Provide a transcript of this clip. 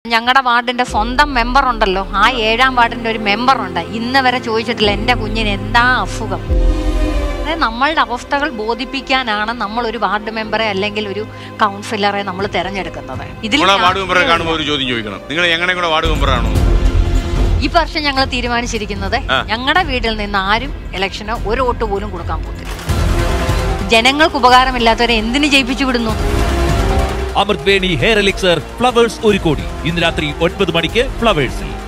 ഞങ്ങളുടെ വാർഡിന്റെ സ്വന്തം മെമ്പർ ഉണ്ടല്ലോ ആ ഏഴാം വാർഡിന്റെ ഒരു മെമ്പർ ഉണ്ട് ഇന്ന് വരെ ചോദിച്ചിട്ടില്ല എൻ്റെ കുഞ്ഞിന് എന്താ അസുഖം അതായത് നമ്മളുടെ അവസ്ഥകൾ ബോധിപ്പിക്കാനാണ് നമ്മൾ ഒരു വാർഡ് മെമ്പറെ അല്ലെങ്കിൽ ഒരു കൗൺസിലറെ നമ്മൾ തിരഞ്ഞെടുക്കുന്നത് ഇതിൽ നമ്മളെ വാർഡ് മെമ്പറെ ഞാൻ- കാണുമ്പോൾ ഒരു ചോദ്യം ചോദിക്കണം നിങ്ങൾ എങ്ങനെ കൂടെ വാർഡ് മെമ്പറാണോ ഈ വർഷം ഞങ്ങൾ തീരുമാനിച്ചിരിക്കുന്നത് ആ. ഞങ്ങളുടെ വീട്ടിൽ നിന്ന് ആരും ഇലക്ഷന് ഒരു വോട്ട് പോലും കൊടുക്കാൻ പോകത്തില്ല ജനങ്ങൾക്ക് ഉപകാരമില്ലാത്തവരെ എന്തിനു ജയിപ്പിച്ചു വിടുന്നു അമൃത് വേണി ഹെയർ എലിക്സർ ഫ്ലവേഴ്സ് ഒരു കോടി ഇന്ന് രാത്രി ഒൻപത് മണിക്ക് ഫ്ലവേഴ്സിൽ